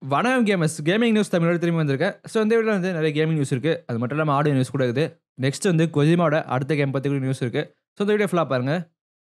வணக்கம் gamers gaming news தமிழோட திரும்பி வந்திருக்கேன் ஸோ இந்த வீடியோவில் வந்து நிறைய கேமிங் நியூஸ் இருக்குது அது மட்டும் இல்லாமல் ஆடியோ நியூஸ் கூட இருக்குது நெக்ஸ்ட் வந்து கொஜிமாவோட அடுத்த கேம் பற்றி கூட நியூஸ் இருக்குது ஸோ இந்த வீடியோ ஃபுல்லாக பாருங்கள்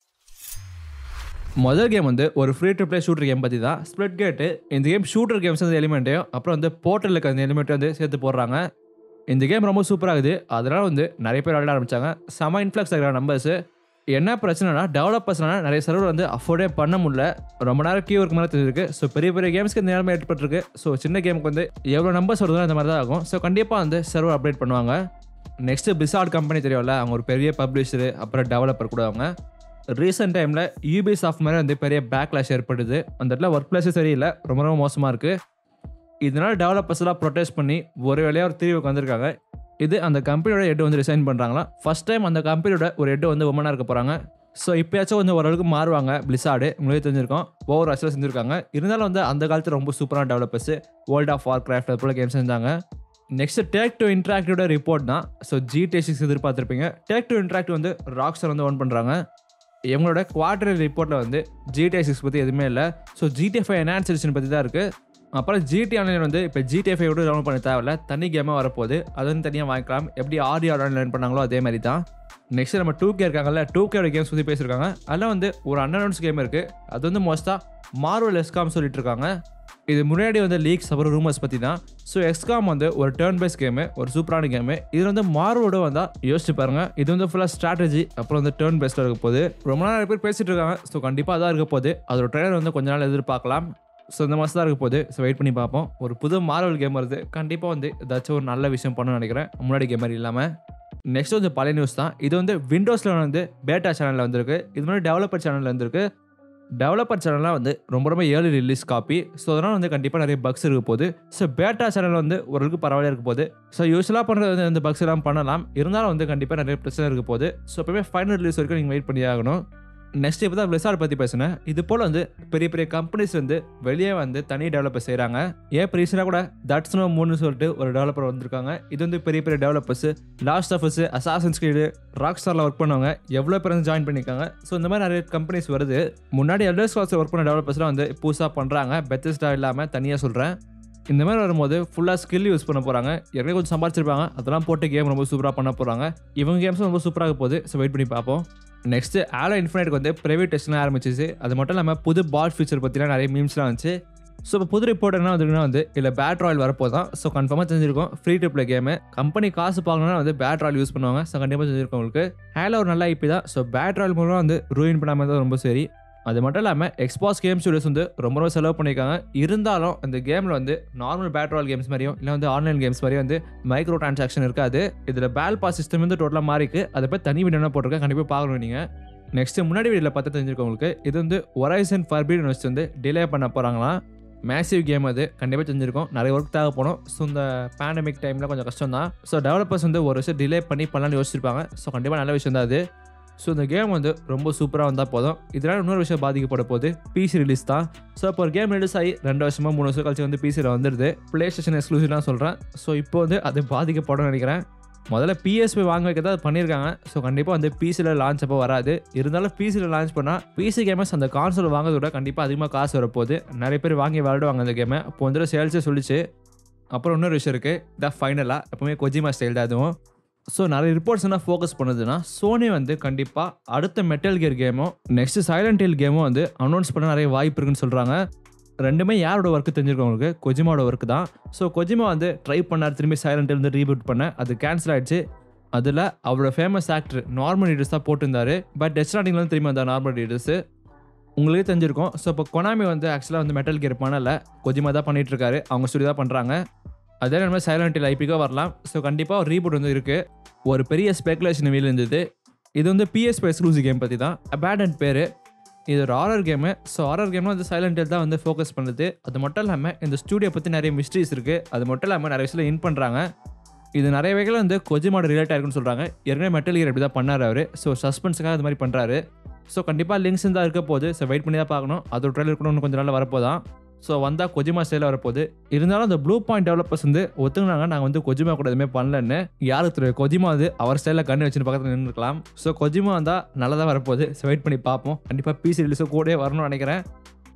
முதல் கேம் வந்து ஒரு free to play shooter game பற்றி தான் ஸ்ப்ளிட் கேட்டு இந்த கேம் ஷூட்டர் கேம்ஸ் அந்த எலிமெண்ட்டையும் அப்புறம் வந்து போர்ட்டலுக்கு அந்த எலிமெண்ட்டை வந்து சேர்த்து போடுறாங்க இந்த கேம் ரொம்ப சூப்பராகுது அதனால் வந்து நிறைய பேர் விளையாட ஆரம்பிச்சாங்க செம இன்ஃப்ளக்ஸ் ஆகிற நம்பர்ஸு என்ன பிரச்சனைனா டெவலப்பர்ஸ்னால நிறைய சர்வர் வந்து அஃபோர்டே பண்ண முடியல ரொம்ப நேரம் கீ ஒர்க் மாதிரி தெரிஞ்சிருக்கு ஸோ பெரிய பெரிய கேம்ஸ்க்கு இந்த நிலைமை ஏற்பட்டிருக்கு ஸோ சின்ன கேமுக்கு வந்து எவ்வளோ நம்பர்ஸ் வருதோ அந்த மாதிரி தான் ஆகும் ஸோ கண்டிப்பாக வந்து சர்வர் அப்டேட் பண்ணுவாங்க நெக்ஸ்ட்டு பிசார்ட் கம்பெனி தெரியும்ல அவங்க ஒரு பெரிய பப்ளிஷரு அப்புறம் டெவலப்பர் கூட அவங்க ரீசெண்ட் டைமில் யூபி சாஃப்ட் மாதிரி வந்து பெரிய பேக்லாஷ் ஏற்படுது அந்த இடத்துல ஒர்க் பிளேஸே சரியில்லை ரொம்ப ரொம்ப மோசமாக இருக்குது இதனால் டெவலப்பர்ஸ்லாம் ப்ரொடெஸ்ட் பண்ணி ஒரு வேலையாக ஒரு தீர்வுக்கு வந்திருக்காங்க இது அந்த கம்பெனியோட ஹெட் வந்து ரிசைன் பண்ணுறாங்களா ஃபர்ஸ்ட் டைம் அந்த கம்பெனியோட ஒரு ஹெட் வந்து உமனாக இருக்க போகிறாங்க ஸோ இப்போயாச்சும் வந்து ஓரளவுக்கு மாறுவாங்க பிளிசாடு உங்களுக்கு தெரிஞ்சிருக்கோம் ஓவர் ஆக்சுவலாக செஞ்சுருக்காங்க இருந்தாலும் வந்து அந்த காலத்தில் ரொம்ப சூப்பரான developers World of Warcraft அது போல கேம் செஞ்சாங்க நெக்ஸ்ட் டேக் டு இன்ட்ராக்டிவோட ரிப்போர்ட் தான் ஸோ ஜிடிஏ சிக்ஸ் எதிர்பார்த்துருப்பீங்க டேக் டு இன்ட்ராக்ட் வந்து ராக்ஸர் வந்து ஓன் பண்ணுறாங்க இவங்களோட குவார்டர் ரிப்போர்ட்டில் வந்து ஜிடிஏ சிக்ஸ் பற்றி எதுவுமே இல்லை so GTA five enhanced edition பற்றி தான் இருக்குது அப்புறம் ஜிடி ஆன்லைன் வந்து இப்போ ஜிடிஏ ஃபைவ் கூட டவுன்லோட் பண்ண தேவையில்ல தனி கேமாக வரப்போகுது அது வந்து தனியாக வாங்கிக்கலாம் எப்படி ஆடி ஆர்டர் லேர்ன் பண்ணாங்களோ அதே மாதிரி தான் நெக்ஸ்ட் நம்ம டூ கே இருக்காங்கல்ல டூ கேயோட கேம்ஸ் பற்றி பேசியிருக்காங்க அதில் வந்து ஒரு அன்னௌன்ஸ் கேம் இருக்குது அது வந்து மோஸ்ட்டாக மார்வல் எஸ்காம் சொல்லிட்டு இருக்காங்க இது முன்னாடி வந்து லீக்ஸ் அப்புறம் ரூமர்ஸ் பற்றி தான் ஸோ எக்ஸ்காம் வந்து ஒரு டேர்ன் பேஸ் கேமு ஒரு சூப்பரான கேமு இது வந்து மார்வோட வந்தால் யோசிச்சு பாருங்க இது வந்து ஃபுல்லாக ஸ்ட்ராட்டஜி அப்புறம் வந்து டேர்ன் பேஸ்டாக இருக்க போகுது ரொம்ப நாள் நிறைய பேர் பேசிட்டு இருக்காங்க ஸோ கண்டிப்பாக அதான் இருக்க போகுது அதோட ட்ரெயிலர் வந்து கொஞ்ச நாள் எதிர்பார்க்கலாம் ஸோ இந்த மாதம் தான் இருக்க போகுது ஸோ வெயிட் பண்ணி பார்ப்போம் ஒரு புது மார்வல் கேம் வருது கண்டிப்பாக வந்து ஏதாச்சும் ஒரு நல்ல விஷயம் பண்ணணும்னு நினைக்கிறேன் முன்னாடி கேம் மாதிரி இல்லாமல் நெக்ஸ்ட் வந்து பழைய நியூஸ் தான் இது வந்து விண்டோஸில் வந்து பேட்டா சேனலில் வந்திருக்கு இது மாதிரி டெவலப்பர் சேனலில் வந்திருக்கு டெவலப்பர் சேனல்லாம் வந்து ரொம்ப ரொம்ப ஏர்லி ரிலீஸ் காப்பி ஸோ அதனால் வந்து கண்டிப்பாக நிறைய பக்ஸ் இருக்க போகுது ஸோ பேட்டா சேனல் வந்து ஓரளவுக்கு பரவாயில்ல இருக்க போகுது ஸோ யூஸ்வலாக பண்ணுறது வந்து இந்த பக்ஸ் எல்லாம் பண்ணலாம் இருந்தாலும் வந்து கண்டிப்பாக நிறைய பிரச்சனை இருக்க போகுது ஸோ எப்பவுமே ஃபைனல் ரிலீஸ் வரைக்கும் நீங்கள் வெயிட் பண்ணி ஆகணும் நெக்ஸ்ட் இப்போ தான் பிளிசார்ட் பற்றி பேசினேன் இது போல் வந்து பெரிய பெரிய கம்பெனிஸ் வந்து வெளியே வந்து தனி டெவலப்பர் செய்கிறாங்க ஏன் இப்போ ரீசனாக கூட தட்ஸ் நோ மூணு சொல்லிட்டு ஒரு டெவலப்பர் வந்திருக்காங்க இது வந்து பெரிய பெரிய developers Last of Us Assassin's Creed ராக் ஸ்டாரில் ஒர்க் பண்ணவங்க எவ்வளோ பேர் வந்து ஜாயின் பண்ணியிருக்காங்க ஸோ இந்த மாதிரி நிறைய கம்பெனிஸ் வருது முன்னாடி எல்டர்ஸ் கிளாஸில் ஒர்க் பண்ண டெவலப்பர்ஸ்லாம் வந்து புதுசாக பண்ணுறாங்க பெத்தஸ்டாக இல்லாமல் தனியாக சொல்கிறேன் இந்த மாதிரி வரும்போது ஃபுல்லாக ஸ்கில் யூஸ் பண்ண போகிறாங்க ஏற்கனவே கொஞ்சம் சம்பாதிச்சிருப்பாங்க அதெல்லாம் போட்டு கேம் ரொம்ப சூப்பராக பண்ண போகிறாங்க இவங்க கேம்ஸும் ரொம்ப சூப்பராக போகுது ஸோ வெயிட் பண்ணி பார்ப்போம் நெக்ஸ்ட் ஆலோ இன்ஃபினைட் வந்து ப்ரைவேட் டெஸ்ட்லாம் ஆரம்பிச்சிச்சு அது மட்டும் இல்லாமல் புது பால் ஃபீச்சர் பற்றிலாம் நிறைய மீம்ஸ்லாம் வந்துச்சு ஸோ இப்போ புது ரிப்போர்ட் என்ன வந்துருக்குன்னா வந்து இல்லை பேட் ராயல் வரப்போ தான் ஸோ கன்ஃபார்மாக தெரிஞ்சிருக்கும் free to play game company காசு பார்க்கணும்னா வந்து பேட் ராயல் யூஸ் பண்ணுவாங்க ஸோ கண்டிப்பாக தெரிஞ்சிருக்கும் உங்களுக்கு ஹேல ஒரு நல்ல ஐபி தான் ஸோ பேட் ராயல் மூலமாக வந்து ரூயின் பண்ணாமல் தான் ரொம்ப சரி அது மட்டும் இல்லாமல் எக்ஸ்பாஸ் கேம் ஸ்டுடியோஸ் வந்து ரொம்ப ரொம்ப செலவு பண்ணியிருக்காங்க இருந்தாலும் இந்த கேமில் வந்து நார்மல் பேட்ரால் கேம்ஸ் மாதிரியும் இல்லை வந்து ஆன்லைன் கேம்ஸ் மாதிரியும் வந்து மைக்ரோ டிரான்சாக்ஷன் இருக்காது இதில் பேல் பாஸ் சிஸ்டம் வந்து டோட்டலாக மாறிக்கு அதை போய் தனி வீடியோ போட்டிருக்கேன் கண்டிப்பாக பார்க்கணும் நீங்கள் நெக்ஸ்ட் முன்னாடி வீடியோவில் பார்த்து தெரிஞ்சிருக்கோம் உங்களுக்கு இது வந்து ஒரைசன் ஃபர்பீட் வச்சு வந்து டிலே பண்ண போகிறாங்களாம் மேசிவ் கேம் அது கண்டிப்பாக தெரிஞ்சிருக்கும் நிறைய ஒர்க் தேவை போனோம் ஸோ இந்த பேண்டமிக் டைமில் கொஞ்சம் கஷ்டம் தான் ஸோ டெவலப்பர்ஸ் வந்து ஒரு வருஷம் டிலே பண்ணி பண்ணலாம்னு யோசிச்சிருப்பாங்க ஸோ கண்டிப்பாக நல்ல விஷயம் தான் அது ஸோ இந்த கேம் வந்து ரொம்ப சூப்பராக வந்தால் போதும் இதனால் இன்னொரு விஷயம் பாதிக்கப்பட போகுது பிசி ரிலீஸ் தான் ஸோ இப்போ ஒரு கேம் ரிலீஸ் ஆகி ரெண்டு வருஷமாக மூணு வருஷம் கழிச்சு வந்து பிசியில் வந்துடுது ப்ளே ஸ்டேஷன் எக்ஸ்க்ளூசிவ்லாம் சொல்கிறேன் ஸோ இப்போ வந்து அது பாதிக்கப்படும் நினைக்கிறேன் முதல்ல பிஎஸ்பி வாங்க வைக்க தான் பண்ணியிருக்காங்க ஸோ கண்டிப்பாக வந்து பிசியில் லான்ச் அப்போ வராது இருந்தாலும் பிசியில் லான்ச் பண்ணால் பிசி கேமர்ஸ் அந்த கான்சோல் வாங்குறத விட கண்டிப்பாக அதிகமாக காசு வரப்போகுது நிறைய பேர் வாங்கி விளையாடுவாங்க அந்த கேமை இப்போ வந்து சேல்ஸே சொல்லிச்சு அப்புறம் இன்னொரு விஷயம் இருக்குது இதான் ஃபைனலாக எப்பவுமே கொஜிமா ஸ்டைல் தான் அதுவும் ஸோ நிறைய ரிப்போர்ட்ஸ் என்ன ஃபோக்கஸ் பண்ணுதுன்னா சோனி வந்து கண்டிப்பாக அடுத்த மெட்டல் கியர் கேமும் நெக்ஸ்ட் சைலண்ட் ஹில் கேமும் வந்து அனௌன்ஸ் பண்ண நிறைய வாய்ப்பு இருக்குன்னு சொல்கிறாங்க ரெண்டுமே யாரோட ஒர்க்கு தெரிஞ்சிருக்கவங்களுக்கு கொஜிமாவோட ஒர்க்கு தான் ஸோ கொஜிமா வந்து ட்ரை பண்ணார் திரும்பி சைலண்ட் இருந்து ரீபூட் பண்ண அது கேன்சல் ஆயிடுச்சு அதில் அவரோட ஃபேமஸ் ஆக்டர் நார்மல் ரீடர்ஸ் தான் போட்டிருந்தாரு பட் டெஸ்டாண்டிங்லாம் திரும்பி வந்தார் நார்மல் ரீடர்ஸு உங்களுக்கே தெரிஞ்சிருக்கும் ஸோ இப்போ கொனாமி வந்து ஆக்சுவலாக வந்து மெட்டல் கியர் பண்ணல கொஜிமா தான் பண்ணிட்டு இருக்காரு அவங்க ஸ்டுடியோ தான் பண்ணுறாங்க அதே நம்ம சைலண்ட் ஹில் ஐபிக்கோ வரலாம் ஸோ கண்டிப்பாக ஒரு ரீபூட் வந்து இருக்குது ஒரு பெரிய ஸ்பெகுலேஷன் வெளியில் இருந்தது இது வந்து பிஎஸ்பி எக்ஸ்க்ளூசிவ் கேம் பற்றி தான் அபேண்டன்ட் பேர் இது ஒரு ஹாரர் கேமு ஸோ ஹாரர் கேம்னா வந்து சைலண்ட் ஹில் தான் வந்து ஃபோக்கஸ் பண்ணுது அது மட்டும் இல்லாமல் இந்த ஸ்டூடியோ பற்றி நிறைய மிஸ்ட்ரிஸ் இருக்குது அது மட்டும் இல்லாமல் நிறைய விஷயம் இன் பண்ணுறாங்க இது நிறைய வகையில் வந்து கொஜிமாட ரிலேட் ஆயிருக்குன்னு சொல்கிறாங்க ஏற்கனவே மெட்டல் கியர் இப்படி தான் பண்ணார் அவர் ஸோ சஸ்பென்ஸுக்காக அது மாதிரி பண்ணுறாரு ஸோ கண்டிப்பாக லிங்க்ஸ் தான் இருக்க போகுது ஸோ வெயிட் பண்ணி தான் பார்க்கணும் அதோட ட்ரெயிலர் கூட இன்னும் கொஞ்சம் நாள் வரப்போதான் ஸோ வந்தால் கொஜிமா ஸ்டைலில் வரப்போகுது இருந்தாலும் அந்த ப்ளூ பாயிண்ட் டெவலப்பர்ஸ் வந்து ஒத்துங்கினாங்க நாங்கள் வந்து கொஜிமா கூட எதுவுமே பண்ணலன்னு யாருக்கு தெரியும் கொஜிமா வந்து அவர் ஸ்டைலில் கண்ணு வச்சுன்னு பக்கத்தில் நின்றுக்கலாம் ஸோ கொஜிமா வந்தால் நல்லதாக வரப்போகுது ஸோ வெயிட் பண்ணி பார்ப்போம் கண்டிப்பாக பிசி ரிலீஸும் கூட வரணும்னு நினைக்கிறேன்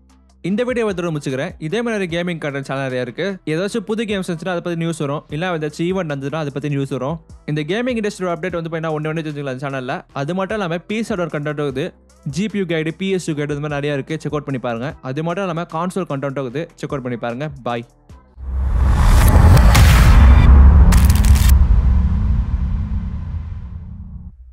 இந்த வீடியோ வந்து முடிச்சுக்கிறேன் இதே மாதிரி கேமிங் கண்டென்ட் சேனல் நிறைய இருக்கு ஏதாச்சும் புது கேம்ஸ் இருந்துச்சுன்னா அதை பத்தி நியூஸ் வரும் இல்லை ஏதாச்சும் ஈவெண்ட் இருந்ததுன்னா அதை பத்தி நியூஸ் வரும் இந்த கேமிங் இண்டஸ்ட்ரி அப்டேட் வந்து பார்த்தீங்கன்னா ஒன்று ஒன்று தெரிஞ்சுக்கலாம் சேனலில் அது மட்டும் இல்லாமல் பீஸ் ஒரு கண்டென்ட் இருக்குது ஜிபியூ கைடு பிஎஸ்யூ கைடு இந்த மாதிரி நிறைய இருக்கு செக் அவுட் பண்ணி பாருங்க அது மட்டும் இல்லாமல் கான்சோல் கண்டென்ட் இருக்குது செக் அவுட் பண்ணி பாருங்க பாய்